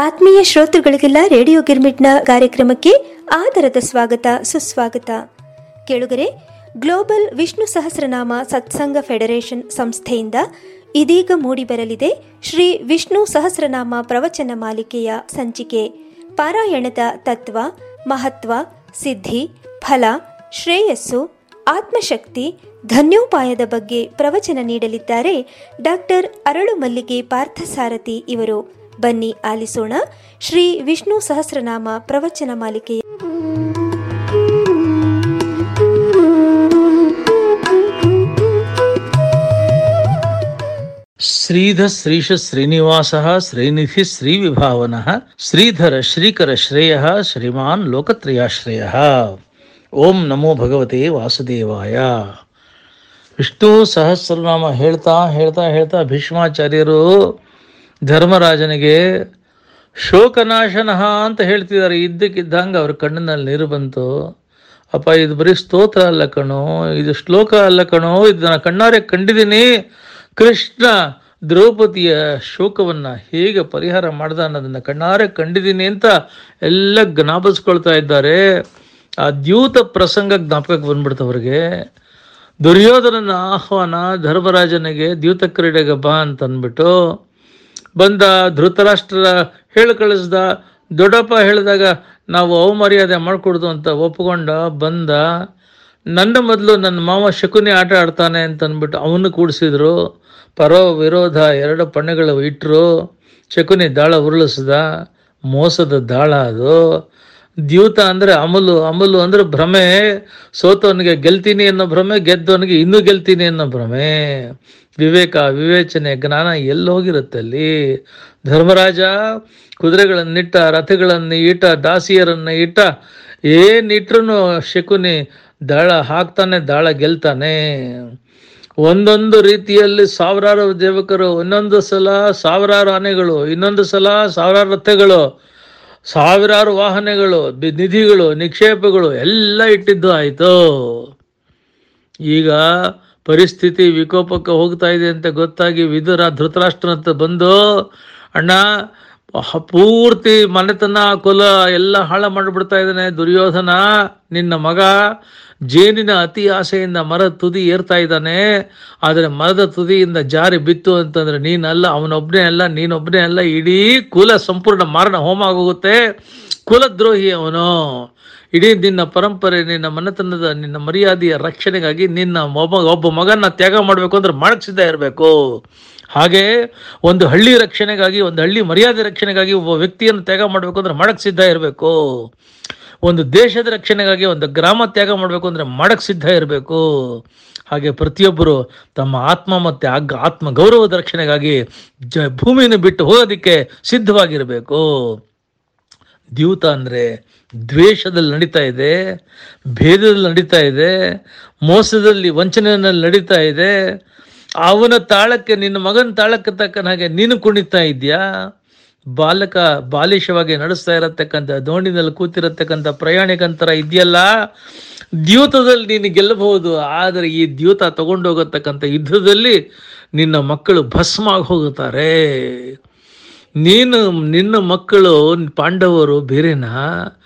ಆತ್ಮೀಯ ಶ್ರೋತೃಗಳಿಗೆಲ್ಲ ರೇಡಿಯೋ ಗಿರ್ಮಿಟ್ನ ಕಾರ್ಯಕ್ರಮಕ್ಕೆ ಆದರದ ಸ್ವಾಗತ ಸುಸ್ವಾಗತ ಕೇಳುಗರೆ ಗ್ಲೋಬಲ್ ವಿಷ್ಣು ಸಹಸ್ರನಾಮ ಸತ್ಸಂಗ ಫೆಡರೇಷನ್ ಸಂಸ್ಥೆಯಿಂದ ಇದೀಗ ಮೂಡಿಬರಲಿದೆ ಶ್ರೀ ವಿಷ್ಣು ಸಹಸ್ರನಾಮ ಪ್ರವಚನ ಮಾಲಿಕೆಯ ಸಂಚಿಕೆ ಪಾರಾಯಣದ ತತ್ವ ಮಹತ್ವ ಸಿದ್ಧಿ ಫಲ ಶ್ರೇಯಸ್ಸು ಆತ್ಮಶಕ್ತಿ ಧನ್ಯೋಪಾಯದ ಬಗ್ಗೆ ಪ್ರವಚನ ನೀಡಲಿದ್ದಾರೆ ಡಾಕ್ಟರ್ ಅರಳು ಮಲ್ಲಿಗೆ ಪಾರ್ಥಸಾರಥಿ ಇವರು ಬನ್ನಿ ಆಲಿಸೋಣ ಶ್ರೀ ವಿಷ್ಣು ಸಹಸ್ರನಾಮ ಪ್ರವಚನ ಮಾಲಿಕೆಯ ಶ್ರೀಧ ಶ್ರೀಶ ಶ್ರೀನಿವಾಸ ಶ್ರೀನಿಧಿ ಶ್ರೀ ವಿಭಾವನ ಶ್ರೀಧರ ಶ್ರೀಕರ ಶ್ರೇಯ ಶ್ರೀಮಾನ್ ಲೋಕತ್ರಯಾಶ್ರಯ ಓಂ ನಮೋ ಭಗವತೆ ವಾಸುದೇವಾಯ ವಿಷ್ಣು ಸಹಸ್ರನಾಮ ಹೇಳ್ತಾ ಹೇಳ್ತಾ ಹೇಳ್ತಾ ಭೀಷ್ಮಾಚಾರ್ಯರು ಧರ್ಮರಾಜನಿಗೆ ಶೋಕನಾಶನಃ ಅಂತ ಹೇಳ್ತಿದ್ದಾರೆ ಇದ್ದಕ್ಕಿದ್ದಂಗೆ ಅವ್ರ ಕಣ್ಣಿನಲ್ಲಿ ನೀರು ಬಂತು ಅಪ್ಪ ಇದು ಬರೀ ಸ್ತೋತ್ರ ಅಲ್ಲ ಕಣೋ ಇದು ಶ್ಲೋಕ ಅಲ್ಲ ಕಣೋ ಇದನ್ನ ಕಣ್ಣಾರೆ ಕಂಡಿದ್ದೀನಿ ಕೃಷ್ಣ ದ್ರೌಪದಿಯ ಶೋಕವನ್ನ ಹೇಗೆ ಪರಿಹಾರ ಮಾಡ್ದ ಅನ್ನೋದನ್ನ ಕಣ್ಣಾರೆ ಕಂಡಿದ್ದೀನಿ ಅಂತ ಎಲ್ಲ ಜ್ಞಾಪಿಸ್ಕೊಳ್ತಾ ಇದ್ದಾರೆ ಆ ದ್ಯೂತ ಪ್ರಸಂಗ ಜ್ಞಾಪಕಕ್ಕೆ ಬಂದ್ಬಿಡ್ತು ಅವ್ರಿಗೆ ದುರ್ಯೋಧನನ ಆಹ್ವಾನ ಧರ್ಮರಾಜನಿಗೆ ದ್ಯೂತ ಕ್ರೀಡೆಗೆ ಬಾ ಅಂತ ಅಂದ್ಬಿಟ್ಟು ಬಂದ ಧೃತರಾಷ್ಟ್ರ ಹೇಳಿ ಕಳಿಸ್ದ ದೊಡ್ಡಪ್ಪ ಹೇಳಿದಾಗ ನಾವು ಅವಮರ್ಯಾದೆ ಮಾಡ್ಕೊಡ್ದು ಅಂತ ಒಪ್ಕೊಂಡ ಬಂದ ನನ್ನ ಮೊದಲು ನನ್ನ ಮಾವ ಶಕುನಿ ಆಟ ಆಡ್ತಾನೆ ಅಂತ ಅಂದ್ಬಿಟ್ಟು ಅವನು ಕೂಡಿಸಿದ್ರು ಪರೋ ವಿರೋಧ ಎರಡು ಪಣ್ಣೆಗಳು ಇಟ್ಟರು ಶಕುನಿ ದಾಳ ಉರುಳಿಸ್ದ ಮೋಸದ ದಾಳ ಅದು ದ್ಯೂತ ಅಂದರೆ ಅಮಲು ಅಮಲು ಅಂದ್ರೆ ಭ್ರಮೆ ಸೋತವನಿಗೆ ಗೆಲ್ತೀನಿ ಅನ್ನೋ ಭ್ರಮೆ ಗೆದ್ದವನಿಗೆ ಇನ್ನೂ ಗೆಲ್ತೀನಿ ಅನ್ನೋ ಭ್ರಮೆ ವಿವೇಕ ವಿವೇಚನೆ ಜ್ಞಾನ ಎಲ್ಲೋಗಿರುತ್ತೆ ಅಲ್ಲಿ ಧರ್ಮರಾಜ ಕುದುರೆಗಳನ್ನಿಟ್ಟ ರಥಗಳನ್ನು ಇಟ್ಟ ದಾಸಿಯರನ್ನು ಇಟ್ಟ ಏನಿಟ್ರು ಶಕುನಿ ದಾಳ ಹಾಕ್ತಾನೆ ದಾಳ ಗೆಲ್ತಾನೆ ಒಂದೊಂದು ರೀತಿಯಲ್ಲಿ ಸಾವಿರಾರು ದೇವಕರು ಇನ್ನೊಂದು ಸಲ ಸಾವಿರಾರು ಆನೆಗಳು ಇನ್ನೊಂದು ಸಲ ಸಾವಿರಾರು ರಥಗಳು ಸಾವಿರಾರು ವಾಹನಗಳು ಬಿ- ನಿಧಿಗಳು ನಿಕ್ಷೇಪಗಳು ಎಲ್ಲ ಇಟ್ಟಿದ್ದು ಆಯಿತು ಈಗ ಪರಿಸ್ಥಿತಿ ವಿಕೋಪಕ್ಕೆ ಹೋಗ್ತಾ ಇದೆ ಅಂತ ಗೊತ್ತಾಗಿ ವಿದುರ ಧೃತರಾಷ್ಟ್ರನಂತ ಬಂದು ಅಣ್ಣ ಹ- ಪೂರ್ತಿ ಮನೆತನ ಕುಲ ಎಲ್ಲ ಹಾಳ ಮಾಡಿಬಿಡ್ತಾ ಇದ್ದಾನೆ ದುರ್ಯೋಧನ ನಿನ್ನ ಮಗ ಜೇನಿನ ಅತಿ ಆಸೆಯಿಂದ ಮರದ ತುದಿ ಏರ್ತಾ ಇದ್ದಾನೆ ಆದರೆ ಮರದ ತುದಿಯಿಂದ ಜಾರಿ ಬಿತ್ತು ಅಂತಂದ್ರೆ ನೀನಲ್ಲ ಅವನೊಬ್ಬನೇ ಅಲ್ಲ ನೀನೊಬ್ಬನೇ ಅಲ್ಲ ಇಡೀ ಕುಲ ಸಂಪೂರ್ಣ ಮಾರಣ ಹೋಮ ಆಗೋಗುತ್ತೆ ಕುಲದ್ರೋಹಿ ಅವನು ಇಡೀ ನಿನ್ನ ಪರಂಪರೆ ನಿನ್ನ ಮನೆತನದ ನಿನ್ನ ಮರ್ಯಾದೆಯ ರಕ್ಷಣೆಗಾಗಿ ನಿನ್ನ ಒಬ್ಬ ಒಬ್ಬ ಮಗನ ತ್ಯಾಗ ಮಾಡಬೇಕು ಅಂದ್ರೆ ಮಾಡಕ್ ಸಿದ್ಧ ಇರಬೇಕು ಹಾಗೆ ಒಂದು ಹಳ್ಳಿ ರಕ್ಷಣೆಗಾಗಿ ಒಂದು ಹಳ್ಳಿ ಮರ್ಯಾದೆ ರಕ್ಷಣೆಗಾಗಿ ಒಬ್ಬ ವ್ಯಕ್ತಿಯನ್ನು ತ್ಯಾಗ ಮಾಡಬೇಕು ಅಂದ್ರೆ ಮಾಡಕ್ ಸಿದ್ಧ ಇರಬೇಕು ಒಂದು ದೇಶದ ರಕ್ಷಣೆಗಾಗಿ ಒಂದು ಗ್ರಾಮ ತ್ಯಾಗ ಮಾಡಬೇಕು ಅಂದ್ರೆ ಮಾಡಕ್ ಸಿದ್ಧ ಇರಬೇಕು ಹಾಗೆ ಪ್ರತಿಯೊಬ್ಬರು ತಮ್ಮ ಆತ್ಮ ಮತ್ತು ಆಗ್ ಆತ್ಮ ಗೌರವದ ರಕ್ಷಣೆಗಾಗಿ ಜ ಭೂಮಿಯನ್ನು ಬಿಟ್ಟು ಹೋಗೋದಕ್ಕೆ ಸಿದ್ಧವಾಗಿರಬೇಕು ದ್ಯೂತ ಅಂದರೆ ದ್ವೇಷದಲ್ಲಿ ನಡೀತಾ ಇದೆ ಭೇದದಲ್ಲಿ ನಡೀತಾ ಇದೆ ಮೋಸದಲ್ಲಿ ವಂಚನೆಯಲ್ಲಿ ನಡೀತಾ ಇದೆ ಅವನ ತಾಳಕ್ಕೆ ನಿನ್ನ ಮಗನ ತಾಳಕ್ಕೆ ತಕ್ಕನ ಹಾಗೆ ನೀನು ಕುಣಿತಾ ಇದೆಯಾ ಬಾಲಕ ಬಾಲಿಶವಾಗಿ ನಡೆಸ್ತಾ ಇರತಕ್ಕಂಥ ದೋಣಿನಲ್ಲಿ ಕೂತಿರತಕ್ಕಂಥ ಪ್ರಯಾಣಿಕಂತರ ಇದೆಯಲ್ಲ ದ್ಯೂತದಲ್ಲಿ ನೀನು ಗೆಲ್ಲಬಹುದು ಆದರೆ ಈ ದ್ಯೂತ ತಗೊಂಡೋಗತಕ್ಕಂಥ ಯುದ್ಧದಲ್ಲಿ ನಿನ್ನ ಮಕ್ಕಳು ಭಸ್ಮ ಆಗಿ ಹೋಗುತ್ತಾರೆ ನೀನು ನಿನ್ನ ಮಕ್ಕಳು ಪಾಂಡವರು ಬೇರೆನಾ